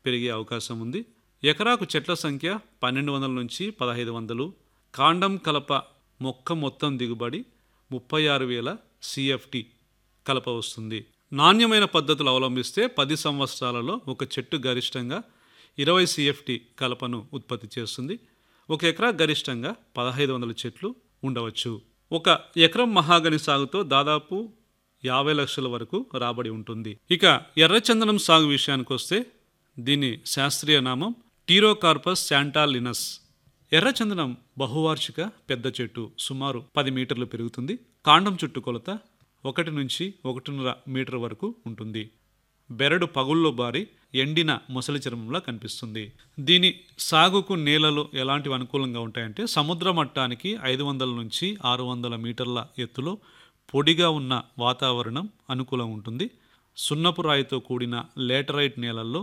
పెరిగే అవకాశం ఉంది ఎకరాకు చెట్ల సంఖ్య పన్నెండు వందల నుంచి పదహైదు వందలు కాండం కలప మొక్క మొత్తం దిగుబడి ముప్పై ఆరు వేల సిఎఫ్టి కలప వస్తుంది నాణ్యమైన పద్ధతులు అవలంబిస్తే పది సంవత్సరాలలో ఒక చెట్టు గరిష్టంగా ఇరవై సిఎఫ్టి కలపను ఉత్పత్తి చేస్తుంది ఒక ఎకరా గరిష్టంగా పదహైదు వందల చెట్లు ఉండవచ్చు ఒక ఎకరం మహాగని సాగుతో దాదాపు యాభై లక్షల వరకు రాబడి ఉంటుంది ఇక ఎర్రచందనం సాగు విషయానికి వస్తే దీని శాస్త్రీయ నామం టీరోకార్పస్ శాంటాలినస్ ఎర్రచందనం బహువార్షిక పెద్ద చెట్టు సుమారు పది మీటర్లు పెరుగుతుంది కాండం చుట్టుకొలత ఒకటి నుంచి ఒకటిన్నర మీటర్ వరకు ఉంటుంది బెరడు పగుల్లో బారి ఎండిన మొసలి చర్మంలా కనిపిస్తుంది దీని సాగుకు నేలలు ఎలాంటివి అనుకూలంగా ఉంటాయంటే సముద్ర మట్టానికి ఐదు వందల నుంచి ఆరు వందల మీటర్ల ఎత్తులో పొడిగా ఉన్న వాతావరణం అనుకూలం ఉంటుంది సున్నపు రాయితో కూడిన లేటరైట్ నేలల్లో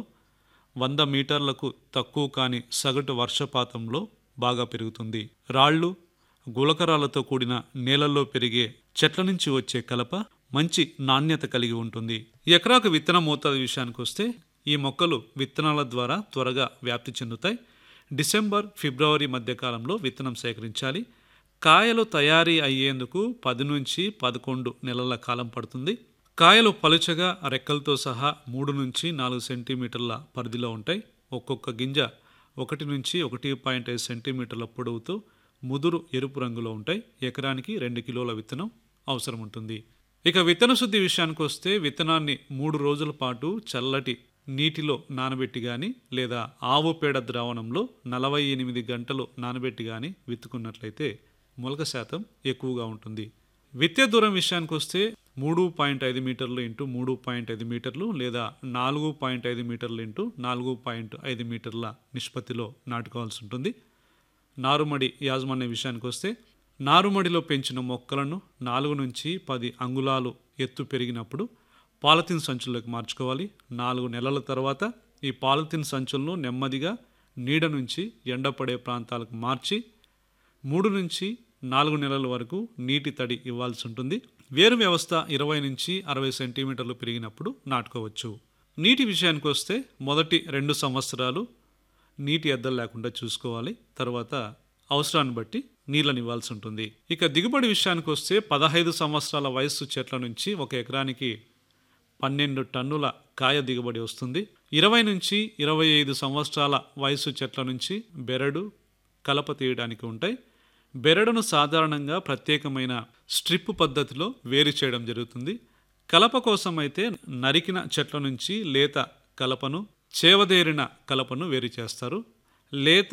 వంద మీటర్లకు తక్కువ కాని సగటు వర్షపాతంలో బాగా పెరుగుతుంది రాళ్ళు గులకరాలతో కూడిన నేలల్లో పెరిగే చెట్ల నుంచి వచ్చే కలప మంచి నాణ్యత కలిగి ఉంటుంది ఎకరాకు విత్తన మోతాదు విషయానికి వస్తే ఈ మొక్కలు విత్తనాల ద్వారా త్వరగా వ్యాప్తి చెందుతాయి డిసెంబర్ ఫిబ్రవరి మధ్య కాలంలో విత్తనం సేకరించాలి కాయలు తయారీ అయ్యేందుకు పది నుంచి పదకొండు నెలల కాలం పడుతుంది కాయలు పలుచగా రెక్కలతో సహా మూడు నుంచి నాలుగు సెంటీమీటర్ల పరిధిలో ఉంటాయి ఒక్కొక్క గింజ ఒకటి నుంచి ఒకటి పాయింట్ ఐదు సెంటీమీటర్ల పొడవుతో ముదురు ఎరుపు రంగులో ఉంటాయి ఎకరానికి రెండు కిలోల విత్తనం అవసరం ఉంటుంది ఇక విత్తన శుద్ధి విషయానికి వస్తే విత్తనాన్ని మూడు రోజుల పాటు చల్లటి నీటిలో నానబెట్టి కానీ లేదా ఆవు పేడ ద్రావణంలో నలభై ఎనిమిది గంటలు నానబెట్టి కానీ విత్తుకున్నట్లయితే మొలక శాతం ఎక్కువగా ఉంటుంది విత్తే దూరం విషయానికి వస్తే మూడు పాయింట్ ఐదు మీటర్లు ఇంటూ మూడు పాయింట్ ఐదు మీటర్లు లేదా నాలుగు పాయింట్ ఐదు మీటర్లు ఇంటూ నాలుగు పాయింట్ ఐదు మీటర్ల నిష్పత్తిలో నాటుకోవాల్సి ఉంటుంది నారుమడి యాజమాన్య విషయానికి వస్తే నారుమడిలో పెంచిన మొక్కలను నాలుగు నుంచి పది అంగుళాలు ఎత్తు పెరిగినప్పుడు పాలిథిన్ సంచుల్లోకి మార్చుకోవాలి నాలుగు నెలల తర్వాత ఈ పాలిథిన్ సంచులను నెమ్మదిగా నీడ నుంచి ఎండపడే ప్రాంతాలకు మార్చి మూడు నుంచి నాలుగు నెలల వరకు నీటి తడి ఇవ్వాల్సి ఉంటుంది వేరు వ్యవస్థ ఇరవై నుంచి అరవై సెంటీమీటర్లు పెరిగినప్పుడు నాటుకోవచ్చు నీటి విషయానికి వస్తే మొదటి రెండు సంవత్సరాలు నీటి ఎద్దలు లేకుండా చూసుకోవాలి తర్వాత అవసరాన్ని బట్టి నీళ్ళని ఇవ్వాల్సి ఉంటుంది ఇక దిగుబడి విషయానికి వస్తే పదహైదు సంవత్సరాల వయస్సు చెట్ల నుంచి ఒక ఎకరానికి పన్నెండు టన్నుల కాయ దిగుబడి వస్తుంది ఇరవై నుంచి ఇరవై ఐదు సంవత్సరాల వయసు చెట్ల నుంచి బెరడు కలప తీయడానికి ఉంటాయి బెరడును సాధారణంగా ప్రత్యేకమైన స్ట్రిప్ పద్ధతిలో వేరు చేయడం జరుగుతుంది కలప కోసం అయితే నరికిన చెట్ల నుంచి లేత కలపను చేవదేరిన కలపను వేరు చేస్తారు లేత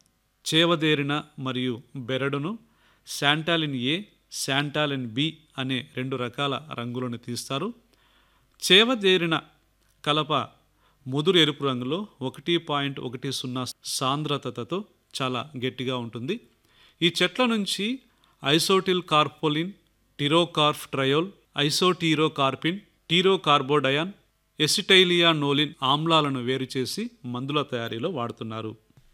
చేవదేరిన మరియు బెరడును శాంటాలిన్ ఏ శాంటాలిన్ బి అనే రెండు రకాల రంగులను తీస్తారు చేవదేరిన కలప ముదురు ఎరుపు రంగులో ఒకటి పాయింట్ ఒకటి సున్నా సాంద్రతతో చాలా గట్టిగా ఉంటుంది ఈ చెట్ల నుంచి ఐసోటిల్ కార్పోలిన్ టిరోకార్ఫ్ ట్రయోల్ ఐసోటీరో కార్పిన్ టీరో కార్బోడయాన్ ఎసిటైలియా నోలిన్ ఆమ్లాలను వేరు చేసి మందుల తయారీలో వాడుతున్నారు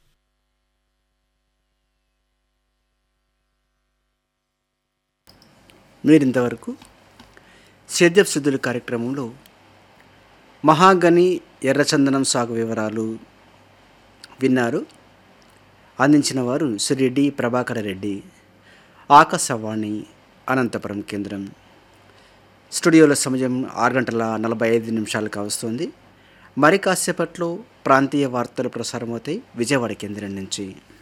మీరింతవరకు సేద్యపు సిద్ధుల కార్యక్రమంలో మహాగని ఎర్రచందనం సాగు వివరాలు విన్నారు అందించిన వారు శ్రీ డి ప్రభాకర రెడ్డి ఆకాశవాణి అనంతపురం కేంద్రం స్టూడియోలో సమయం ఆరు గంటల నలభై ఐదు నిమిషాలకు వస్తుంది మరి కాసేపట్లో ప్రాంతీయ వార్తలు ప్రసారమవుతాయి విజయవాడ కేంద్రం నుంచి